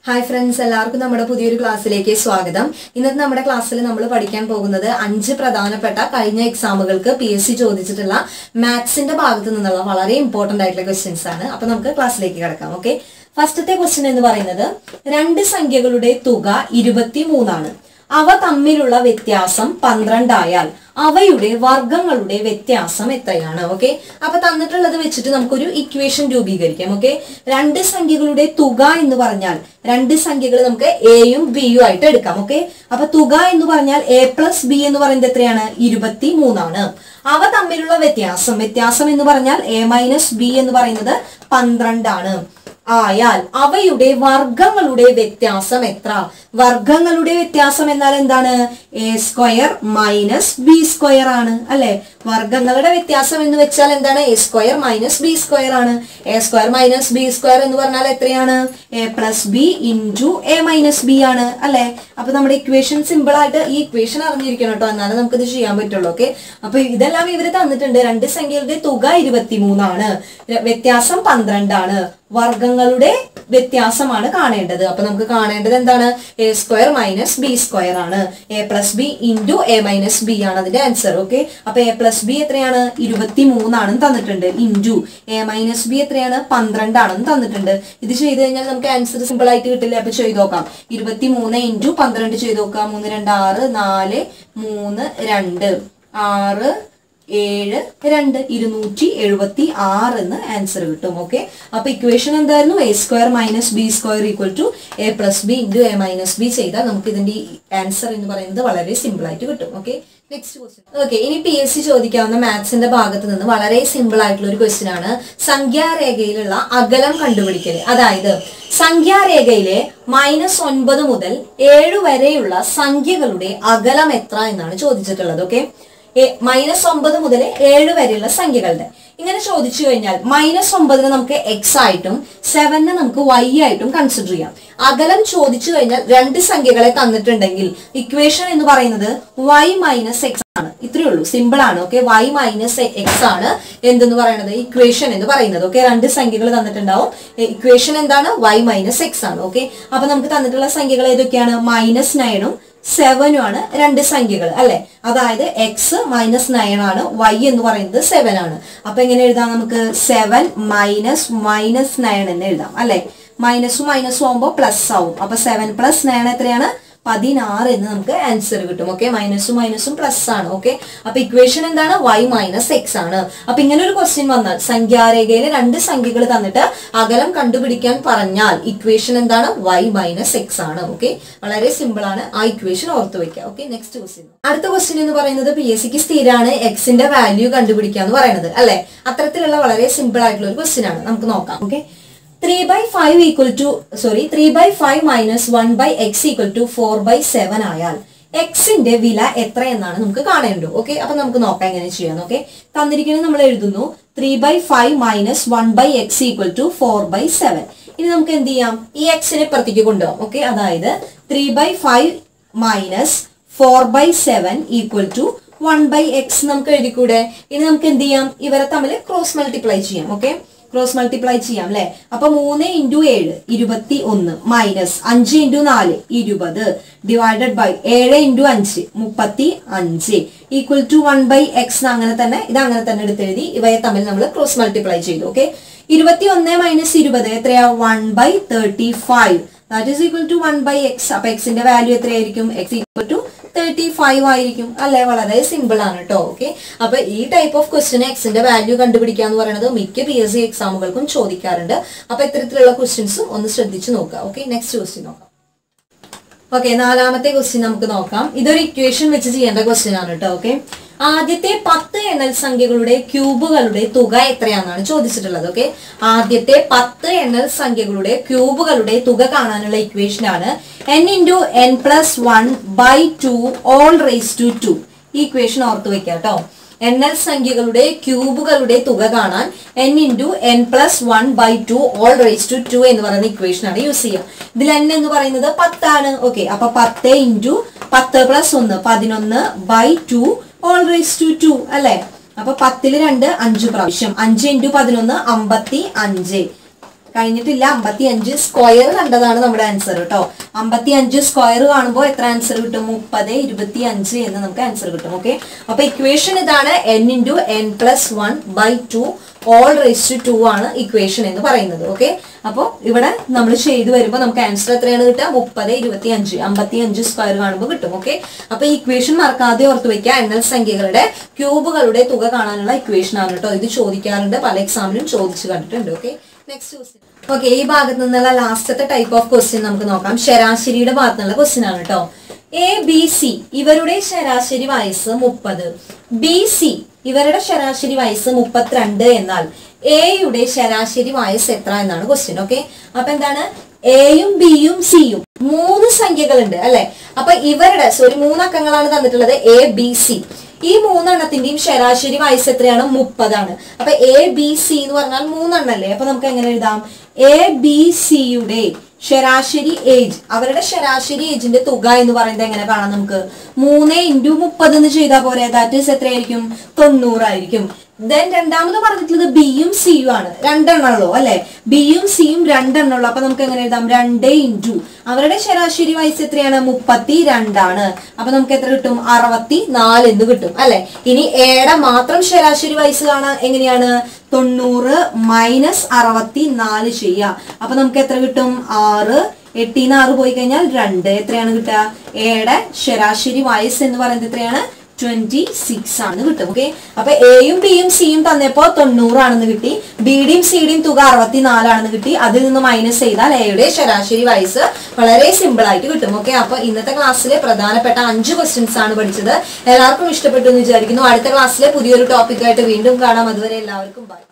hi friends എല്ലാവർക്കും നമ്മുടെ പുതിയൊരു ക്ലാസ്സിലേക്ക് സ്വാഗതം ഇന്നത്തെ നമ്മുടെ ക്ലാസ്സിൽ നമ്മൾ പഠിക്കാൻ പോകുന്നത് അഞ്ച് പ്രധാനപ്പെട്ട കഴിഞ്ഞ എക്സാമുകൾക്ക് പി എസ് സി ചോദിച്ചിട്ടുള്ള മാത്സിന്റെ ഭാഗത്ത് നിന്നുള്ള വളരെ ഇമ്പോർട്ടന്റ് ആയിട്ടുള്ള ക്വസ്റ്റ്യൻസ് ആണ് അപ്പൊ നമുക്ക് ക്ലാസ്സിലേക്ക് കിടക്കാം ഓക്കെ ഫസ്റ്റത്തെ ക്വസ്റ്റ്യൻ എന്ന് പറയുന്നത് രണ്ട് സംഖ്യകളുടെ തുക ഇരുപത്തി മൂന്നാണ് അവ തമ്മിലുള്ള വ്യത്യാസം പന്ത്രണ്ടായാൽ അവയുടെ വർഗങ്ങളുടെ വ്യത്യാസം എത്രയാണ് ഓക്കെ അപ്പൊ തന്നിട്ടുള്ളത് വെച്ചിട്ട് നമുക്കൊരു ഇക്വേഷൻ രൂപീകരിക്കാം ഓക്കെ രണ്ട് സംഖ്യകളുടെ തുക എന്ന് പറഞ്ഞാൽ രണ്ട് സംഖ്യകൾ നമുക്ക് എയും ബിയും ആയിട്ട് എടുക്കാം ഓക്കെ അപ്പൊ തുക എന്ന് പറഞ്ഞാൽ എ പ്ലസ് ബി എന്ന് പറയുന്നത് എത്രയാണ് ഇരുപത്തി മൂന്നാണ് അവ തമ്മിലുള്ള വ്യത്യാസം വ്യത്യാസം എന്ന് പറഞ്ഞാൽ എ മൈനസ് ബി എന്ന് പറയുന്നത് പന്ത്രണ്ടാണ് ആയാൽ അവയുടെ വർഗങ്ങളുടെ വ്യത്യാസം എത്ര വർഗങ്ങളുടെ വ്യത്യാസം എന്നാൽ എന്താണ് A square minus B square ആണ് അല്ലെ വർഗങ്ങളുടെ വ്യത്യാസം എന്ന് വെച്ചാൽ എന്താണ് A square minus B square ആണ് A square minus B square എന്ന് പറഞ്ഞാൽ എത്രയാണ് A plus B into A minus B ആണ് അല്ലെ അപ്പൊ നമ്മുടെ ഇക്വേഷൻ സിമ്പിൾ ആയിട്ട് ഈ ഇക്വേഷൻ അറിഞ്ഞിരിക്കണം കേട്ടോ എന്നാലും നമുക്ക് ഇത് ചെയ്യാൻ പറ്റുള്ളൂ ഓക്കെ അപ്പൊ ഇതെല്ലാം ഇവര് തന്നിട്ടുണ്ട് രണ്ട് സംഖ്യകളുടെ തുക ഇരുപത്തിമൂന്നാണ് വ്യത്യാസം പന്ത്രണ്ടാണ് വർഗങ്ങളുടെ വ്യത്യാസമാണ് കാണേണ്ടത് അപ്പൊ നമുക്ക് കാണേണ്ടത് എന്താണ് A square minus B square ആണ് A plus B into A minus B ആണ് അതിന്റെ ആൻസർ ഓക്കെ അപ്പൊ എ പ്ലസ് ബി എത്രയാണ് ഇരുപത്തി മൂന്നാണെന്ന് തന്നിട്ടുണ്ട് ഇൻറ്റു എ മൈനസ് ബി എത്രയാണ് പന്ത്രണ്ടാണെന്ന് തന്നിട്ടുണ്ട് ഇത് ചെയ്ത് കഴിഞ്ഞാൽ നമുക്ക് ആൻസർ സിമ്പിൾ ആയിട്ട് കിട്ടില്ല അപ്പൊ ചെയ്ത് നോക്കാം ഇരുപത്തി മൂന്ന് ഇൻറ്റു പന്ത്രണ്ട് ചെയ്ത് നോക്കാം മൂന്ന് രണ്ട് ആറ് നാല് മൂന്ന് രണ്ട് ആറ് ഏഴ് രണ്ട് ഇരുന്നൂറ്റി എഴുപത്തി ആറ് എന്ന് ആൻസർ കിട്ടും ഓക്കെ അപ്പൊ ഇക്വേഷൻ എന്തായിരുന്നു A square minus B square equal to A plus B into A minus B ചെയ്താൽ നമുക്ക് ഇതിന്റെ ആൻസർ എന്ന് പറയുന്നത് വളരെ സിമ്പിൾ ആയിട്ട് കിട്ടും ഓക്കെ നെക്സ്റ്റ് ക്വസ്റ്റ്യൻ ഓക്കെ ഇനി പി എസ് സി ചോദിക്കാവുന്ന മാത്സിന്റെ ഭാഗത്ത് നിന്ന് വളരെ സിമ്പിൾ ആയിട്ടുള്ള ഒരു ക്വസ്റ്റ്യൻ ആണ് സംഖ്യാരേഖയിലുള്ള അകലം കണ്ടുപിടിക്കൽ അതായത് സംഖ്യാരേഖയിലെ മൈനസ് ഒൻപത് മുതൽ ഏഴ് വരെയുള്ള സംഖ്യകളുടെ അകലം എത്ര എന്നാണ് ചോദിച്ചിട്ടുള്ളത് ഓക്കെ മൈനസ് ഒമ്പത് മുതൽ ഏഴ് വരെയുള്ള സംഖ്യകളുടെ ഇങ്ങനെ ചോദിച്ചു കഴിഞ്ഞാൽ മൈനസ് ഒമ്പതിന് നമുക്ക് എക്സ് ആയിട്ടും സെവനിന് നമുക്ക് വൈ ആയിട്ടും കൺസിഡർ ചെയ്യാം അകലം ചോദിച്ചു കഴിഞ്ഞാൽ രണ്ട് സംഖ്യകളെ തന്നിട്ടുണ്ടെങ്കിൽ ഇക്വേഷൻ എന്ന് പറയുന്നത് വൈ മൈനസ് എക്സ് ആണ് ഇത്രയേ ഉള്ളൂ സിമ്പിൾ ആണ് ഓക്കെ വൈ മൈനസ് എക്സ് ആണ് എന്തെന്ന് പറയുന്നത് ഇക്വേഷൻ എന്ന് പറയുന്നത് ഓക്കെ രണ്ട് സംഖ്യകൾ തന്നിട്ടുണ്ടാവും ഇക്വേഷൻ എന്താണ് വൈ മൈനസ് എക്സ് ആണ് ഓക്കെ അപ്പൊ നമുക്ക് തന്നിട്ടുള്ള സംഖ്യകൾ ഏതൊക്കെയാണ് മൈനസ് നയനും സെവനും ആണ് രണ്ട് സംഖ്യകൾ അല്ലെ അതായത് എക്സ് മൈനസ് നയൻ ആണ് വൈ എന്ന് പറയുന്നത് സെവൻ ആണ് അപ്പൊ എങ്ങനെ എഴുതാം നമുക്ക് സെവൻ മൈനസ് മൈനസ് നയൻ എന്ന് എഴുതാം അല്ലെ മൈനസും മൈനസും ആകുമ്പോൾ പ്ലസ് ആവും അപ്പൊ സെവൻ പ്ലസ് നയൻ എത്രയാണ് പതിനാറ് എന്ന് നമുക്ക് ആൻസർ കിട്ടും ഓക്കെ മൈനസും മൈനസും പ്ലസ് ആണ് ഓക്കെ അപ്പൊ ഇക്വേഷൻ എന്താണ് വൈ മൈനസ് എക്സ് ആണ് അപ്പൊ ഇങ്ങനെ ഒരു ക്വസ്റ്റ്യൻ വന്നാൽ സംഖ്യാരേഖയിലെ രണ്ട് സംഖ്യകൾ തന്നിട്ട് അകലം കണ്ടുപിടിക്കാൻ പറഞ്ഞാൽ ഇക്വേഷൻ എന്താണ് വൈ മൈനസ് എക്സ് ആണ് ഓക്കെ വളരെ സിമ്പിൾ ആണ് ആ ഇക്വേഷൻ ഓർത്ത് വെക്കുക ഓക്കെ നെക്സ്റ്റ് ക്വസ്റ്റ്യൻ അടുത്ത ക്വസ്റ്റ്യൻ എന്ന് പറയുന്നത് പി എസ് സിക്ക് സ്ഥിരമാണ് എക്സിന്റെ വാല്യൂ കണ്ടുപിടിക്കുക എന്ന് പറയുന്നത് അല്ലെ അത്തരത്തിലുള്ള വളരെ സിമ്പിൾ ആയിട്ടുള്ള ഒരു ക്വസ്റ്റ്യൻ ആണ് നമുക്ക് നോക്കാം okay three by five equal to sorry three by five minus one by X equal to four by seven ആയാൽ എക്സിന്റെ വില എത്ര എന്നാണ് നമുക്ക് കാണേണ്ടത് ഓക്കെ അപ്പൊ നമുക്ക് നോക്കാം എങ്ങനെ ചെയ്യാം ഓക്കെ തന്നിരിക്കുന്നത് നമ്മൾ എഴുതുന്നു three by five minus one by X equal to four by seven ഇനി നമുക്ക് എന്ത് ചെയ്യാം ഈ എക്സിനെ പുറത്തേക്ക് കൊണ്ടുപോകാം ഓക്കെ അതായത് three by five minus four by seven equal to one by X നമുക്ക് എഴുതിക്കൂടെ ഇനി നമുക്ക് എന്ത് ചെയ്യാം ഇവരെ തമ്മിൽ ക്രോസ് മൾട്ടിപ്ലൈ ചെയ്യാം ഓക്കെ ക്രോസ് മൾട്ടിപ്ലൈ ചെയ്യാം അല്ലെ അപ്പൊ മൂന്ന് ഇൻറ്റു ഏഴ് ഇരുപത്തി ഒന്ന് മൈനസ് അഞ്ച് ഇൻറ്റു നാല് ഇരുപത് ഡിവൈഡഡ് ബൈ ഏഴ് ഇൻറ്റു അഞ്ച് മുപ്പത്തി അഞ്ച് equal to one by X അങ്ങനെ തന്നെ ഇത് അങ്ങനെ തന്നെ എടുത്തെഴുതി ഇവയെ തമ്മിൽ നമ്മൾ ക്രോസ് മൾട്ടിപ്ലൈ ചെയ്തു ഓക്കെ ഇരുപത്തി ഒന്ന് മൈനസ് ഇരുപത് എത്രയാ one by thirty five that is equal to one by X അപ്പൊ എക്സിന്റെ വാല്യൂ എത്രയായിരിക്കും X equal to thirty five ആയിരിക്കും അല്ലെ വളരെ സിമ്പിൾ ആണ് കേട്ടോ ഓക്കെ അപ്പൊ ഈ ടൈപ്പ് ഓഫ് ക്വസ്റ്റിന് എക്സിന്റെ വാല്യൂ കണ്ടുപിടിക്കുക എന്ന് പറയുന്നത് മിക്ക പി എസ് സി എക്സാമുകൾക്കും ചോദിക്കാറുണ്ട് അപ്പൊ ഇത്തരത്തിലുള്ള ക്വസ്റ്റ്യൻസും ഒന്ന് ശ്രദ്ധിച്ചു നോക്കുക ഓക്കെ നെക്സ്റ്റ് ക്വസ്റ്റ്യൻ നോക്കാം ഓക്കെ നാലാമത്തെ ക്വസ്റ്റ്യൻ നമുക്ക് നോക്കാം ഇതൊരു ഇക്വേഷൻ വെച്ച് ചെയ്യേണ്ട ക്വസ്റ്റ്യൻ ആണ് കേട്ടോ ഓക്കെ ആദ്യത്തെ പത്ത് എണ്ണൽ സംഖ്യകളുടെ ക്യൂബുകളുടെ തുക എത്രയാണെന്നാണ് ചോദിച്ചിട്ടുള്ളത് ഓക്കെ ആദ്യത്തെ പത്ത് എണ്ണൽ സംഖ്യകളുടെ ക്യൂബുകളുടെ തുക കാണാനുള്ള ഇക്വേഷൻ ആണ് N into N plus one by two whole raise to two ഈ ഇക്വേഷൻ ഓർത്ത് വെക്കാം കേട്ടോ എണ്ണൽ സംഖ്യകളുടെ ക്യൂബുകളുടെ തുക കാണാൻ N into N plus one by two whole raise to two എന്ന് പറയുന്ന ഇക്വേഷൻ ആണ് യൂസ് ചെയ്യുക ഇതിൽ എൻ എന്ന് പറയുന്നത് പത്താണ് ഓക്കെ അപ്പൊ പത്ത് ഇൻറ്റു പത്ത് പ്ലസ് ഒന്ന് പതിനൊന്ന് by two whole raise to two അല്ലെ അപ്പൊ പത്തില് രണ്ട് അഞ്ച് പ്രാവശ്യം അഞ്ച് ഇൻറ്റു പതിനൊന്ന് അമ്പത്തി അഞ്ച് കഴിഞ്ഞിട്ടില്ല അമ്പത്തി അഞ്ച് സ്ക്വയർ കണ്ടതാണ് നമ്മുടെ ആൻസർ കേട്ടോ അമ്പത്തി അഞ്ച് സ്ക്വയർ കാണുമ്പോൾ എത്ര ആൻസർ കിട്ടും മുപ്പത് ഇരുപത്തി അഞ്ച് എന്ന് നമുക്ക് ആൻസർ കിട്ടും ഓക്കെ അപ്പൊ ഇക്വേഷൻ ഇതാണ് N into N plus one by two whole raise to two ആണ് ഇക്വേഷൻ എന്ന് പറയുന്നത് ഓക്കെ അപ്പോൾ ഇവിടെ നമ്മൾ ചെയ്തു വരുമ്പോൾ നമുക്ക് ആൻസർ എത്രയാണ് കിട്ടുക മുപ്പത് ഇരുപത്തി അഞ്ച് അമ്പത്തി അഞ്ച് സ്ക്വയർ കാണുമ്പോൾ കിട്ടും ഓക്കെ അപ്പൊ ഈ ഇക്വേഷൻ മറക്കാതെ ഓർത്ത് വെക്കുക എണ്ണൽ സംഖ്യകളുടെ ക്യൂബുകളുടെ തുക കാണാനുള്ള ഇക്വേഷൻ ആണ് കേട്ടോ ഇത് ചോദിക്കാറുണ്ട് പല എക്സാമിനും ചോദിച്ചു കണ്ടിട്ടുണ്ട് ഓക്കെ നെക്സ്റ്റ് ക്വസ്റ്റ്യൻ ഓക്കെ ഈ ഭാഗത്ത് നിന്നുള്ള ലാസ്റ്റത്തെ ടൈപ്പ് ഓഫ് ക്വസ്റ്റ്യൻ നമുക്ക് നോക്കാം ശരാശരിയുടെ ഭാഗത്ത് നിന്നുള്ള ക്വസ്റ്റ്യൻ ആണ് കേട്ടോ എ ബി സി ഇവരുടെ ശരാശരി വയസ്സ് മുപ്പത് ബി സി ഇവരുടെ ശരാശരി വയസ്സ് മുപ്പത്തിരണ്ട് എന്നാൽ എയുടെ ശരാശരി വയസ്സ് എത്ര എന്നാണ് ക്വസ്റ്റ്യൻ ഓക്കെ അപ്പൊ എന്താണ് എയും ബിയും സിയും മൂന്ന് സംഖ്യകളുണ്ട് അല്ലെ അപ്പൊ ഇവരുടെ സോറി മൂന്നക്കങ്ങളാണ് തന്നിട്ടുള്ളത് എ ബി സി ഈ മൂന്നെണ്ണത്തിന്റെയും ശരാശരി വയസ്സ് എത്രയാണ് മുപ്പതാണ് അപ്പൊ എ ബി സി എന്ന് പറഞ്ഞാൽ മൂന്നെണ്ണല്ലേ അപ്പൊ നമുക്ക് എങ്ങനെ എഴുതാം എ ബി സിയുടെ ശരാശരി ഏജ് അവരുടെ ശരാശരി ഏജിന്റെ തുക എന്ന് പറയുന്നത് എങ്ങനെ കാണാം നമുക്ക് മൂന്ന് ഇൻറ്റു മുപ്പത് എന്ന് ചെയ്താൽ പോരെ ദാറ്റ് ഈസ് എത്രയായിരിക്കും തൊണ്ണൂറായിരിക്കും ദെൻ രണ്ടാമത് പറഞ്ഞിട്ടുള്ളത് ബിയും സിയും ആണ് രണ്ടെണ്ണുള്ളൂ അല്ലെ ബിയും സിയും രണ്ടെണ്ണുള്ളൂ അപ്പൊ നമുക്ക് എങ്ങനെ എഴുതാം രണ്ട് ഇൻറ്റു അവരുടെ ശരാശരി വയസ്സ് എത്രയാണ് മുപ്പത്തി രണ്ടാണ് അപ്പൊ നമുക്ക് എത്ര കിട്ടും അറുപത്തി നാല് എന്ന് കിട്ടും അല്ലെ ഇനി ഏടെ മാത്രം ശരാശരി വയസ്സ് കാണാൻ എങ്ങനെയാണ് തൊണ്ണൂറ് മൈനസ് അറുപത്തി നാല് ചെയ്യാം അപ്പൊ നമുക്ക് എത്ര കിട്ടും ആറ് എട്ടിന്ന് ആറ് പോയി കഴിഞ്ഞാൽ രണ്ട് എത്രയാണ് കിട്ടുക ഏടെ ശരാശരി വയസ്സ് എന്ന് പറയുന്നത് എത്രയാണ് ട്വന്റി സിക്സ് ആണ് കിട്ടും ഓക്കെ അപ്പൊ എയും ബിയും സിയും തന്നപ്പോ തൊണ്ണൂറാണെന്ന് കിട്ടി ബിയുടെയും സിയുടെയും തുക അറുപത്തിനാലാണെന്ന് കിട്ടി അതിൽ നിന്ന് മൈനസ് ചെയ്താൽ എയുടെ ശരാശരി വയസ്സ് വളരെ സിമ്പിൾ ആയിട്ട് കിട്ടും ഓക്കെ അപ്പൊ ഇന്നത്തെ ക്ലാസ്സിലെ പ്രധാനപ്പെട്ട അഞ്ച് ക്വസ്റ്റ്യൻസ് ആണ് പഠിച്ചത് എല്ലാവർക്കും ഇഷ്ടപ്പെട്ടു എന്ന് വിചാരിക്കുന്നു അടുത്ത ക്ലാസ്സിലെ പുതിയൊരു ടോപ്പിക്കായിട്ട് വീണ്ടും കാണാം അതുവരെ എല്ലാവർക്കും ബൈ